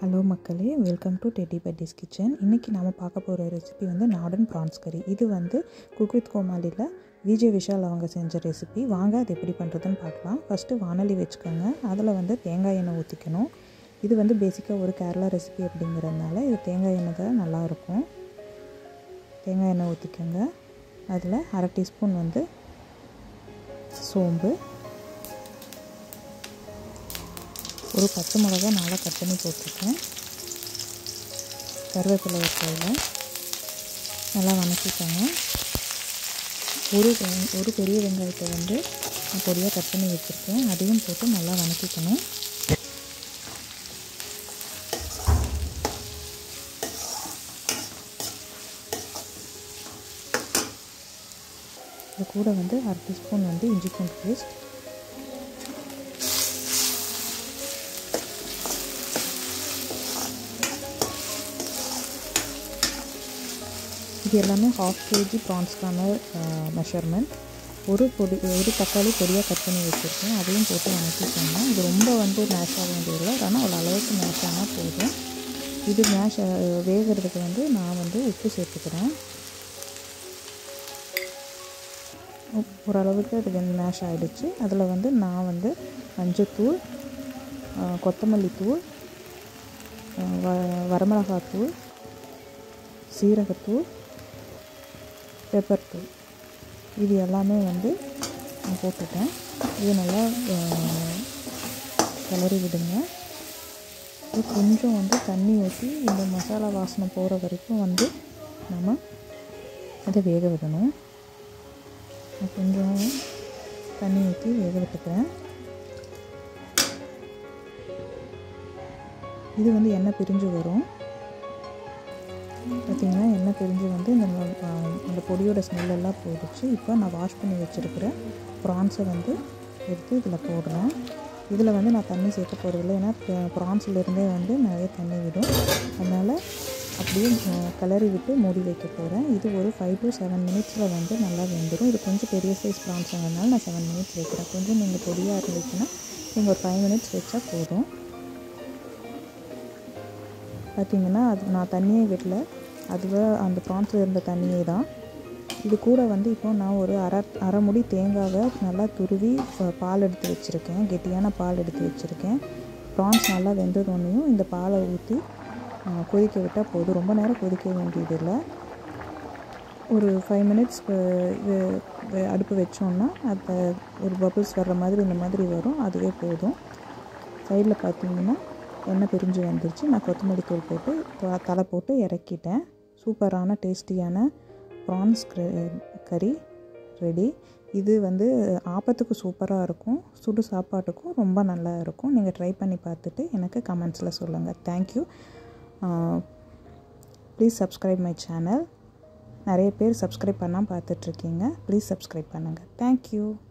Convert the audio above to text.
hello மக்களே welcome to Teddy Patty's kitchen இன்றைக்கி நாம் பார்க்க போகிற ரெசிபி வந்து நாடன் ப்ரான்ஸ் கறி இது வந்து குக் வித் கோமாளியில் விஜய் விஷால் அவங்க செஞ்ச ரெசிபி வாங்க அது எப்படி பண்ணுறதுன்னு பார்க்கலாம் ஃபஸ்ட்டு வானொலி வச்சுக்கோங்க அதில் வந்து தேங்காய் எண்ணெய் ஊற்றிக்கணும் இது வந்து பேசிக்காக ஒரு கேரளா ரெசிபி அப்படிங்கிறதுனால இது தேங்காய் எண்ணெய் தான் நல்லாயிருக்கும் தேங்காய் எண்ணெய் ஊற்றிக்கோங்க அதில் அரை டீஸ்பூன் வந்து சோம்பு ஒரு பச்சை மிளகா நல்லா கட் பண்ணி போட்டிருக்கேன் கருவேப்பிலை வெக்காயில் நல்லா வணக்கிக்கோங்க ஒரு ஒரு பெரிய வெங்காயத்தை வந்து நான் பொடியாக கட் பண்ணி வச்சுருக்கேன் அதையும் போட்டு நல்லா வணக்கிக்கணும் இது கூட வந்து அரை டீஸ்பூன் வந்து இஞ்சி பூண்டு பேஸ்ட் இது எல்லாமே ஹாஃப் கேஜி ப்ரான்ஸ்க்கான மெஷர்மெண்ட் ஒரு பொடி ஒரு தக்காளி பொடியாக கட் பண்ணி வச்சுருக்கேன் அதையும் போட்டு வணக்கிக்கோங்க இது ரொம்ப வந்து மேஷ் ஆக வேண்டியதில்லை ஆனால் ஒரு அளவுக்கு மேஷ் ஆனால் போதும் இது மேஷ் வேகிறதுக்கு வந்து நான் வந்து உப்பு சேர்த்துக்கிறேன் ஓரளவுக்கு அது மேஷ் ஆகிடுச்சு அதில் வந்து நான் வந்து மஞ்சத்தூள் கொத்தமல்லி தூள் வ வரமிளகாத்தூள் சீரகத்தூள் பெப்பர் தூள் இது எல்லாமே வந்து நான் போட்டுட்டேன் இது நல்லா கிளறி விடுங்க கொஞ்சம் வந்து தண்ணி ஊற்றி இந்த மசாலா வாசனை போகிற வரைக்கும் வந்து நம்ம அதை வேக விடணும் கொஞ்சம் தண்ணி ஊற்றி வேக விட்டுக்கிறேன் இது வந்து எண்ணெய் பிரிஞ்சு வரும் பார்த்திங்கன்னா எண்ணெய் பிரிஞ்சு வந்து இந்த இந்த பொடியோட ஸ்மெல்லெல்லாம் போயிடுச்சு இப்போ நான் வாஷ் பண்ணி வச்சுருக்கிற ப்ரான்ஸை வந்து எடுத்து இதில் போடுறேன் இதில் வந்து நான் தண்ணி சேர்க்க போகிறதில்ல ஏன்னா ப்ரான்ஸ்லேருந்தே வந்து நிறைய தண்ணி விடும் அதனால் அப்படியே கிளறி விட்டு மூடி வைக்க போகிறேன் இது ஒரு ஃபைவ் டு செவன் மினிட்ஸில் வந்து நல்லா வெந்துடும் இது கொஞ்சம் பெரிய சைஸ் ப்ரான்ஸுங்கிறதுனால நான் செவன் மினிட்ஸ் வைக்கிறேன் கொஞ்சம் நீங்கள் பொடியாக இருந்துச்சுன்னா நீங்கள் ஒரு ஃபைவ் மினிட்ஸ் வச்சா போதும் பார்த்திங்கன்னா அது நான் தண்ணியே விடல அதுவே அந்த ப்ரான்ஸில் இருந்த தண்ணியே தான் இது கூட வந்து இப்போ நான் ஒரு அரை அரை முடி தேங்காவை நல்லா துருவி பால் எடுத்து வச்சுருக்கேன் கெட்டியான பால் எடுத்து வச்சுருக்கேன் ப்ரான்ஸ் நல்லா வெந்ததோன்னையும் இந்த பாலை ஊற்றி கொதிக்க விட்டால் போதும் ரொம்ப நேரம் கொதிக்க வேண்டியதில்லை ஒரு ஃபைவ் மினிட்ஸ் அடுப்பு வச்சோன்னா அந்த ஒரு பபிள்ஸ் வர்ற மாதிரி இந்த மாதிரி வரும் அதுவே போதும் சைடில் பார்த்தீங்கன்னா எண்ணெய் பிரிஞ்சு வந்துருச்சு நான் கொத்தமல்லி தூள் போட்டு தலை போட்டு இறக்கிட்டேன் சூப்பரான டேஸ்டியான ப்ரான்ஸ் கறி ரெடி இது வந்து ஆப்பத்துக்கு சூப்பராக இருக்கும் சுடு சாப்பாட்டுக்கும் ரொம்ப நல்லா இருக்கும் நீங்கள் ட்ரை பண்ணி பார்த்துட்டு எனக்கு கமெண்ட்ஸில் சொல்லுங்கள் thank you please subscribe my channel நிறைய பேர் சப்ஸ்கிரைப் பண்ணால் பார்த்துட்ருக்கீங்க ப்ளீஸ் சப்ஸ்கிரைப் பண்ணுங்கள் தேங்க்யூ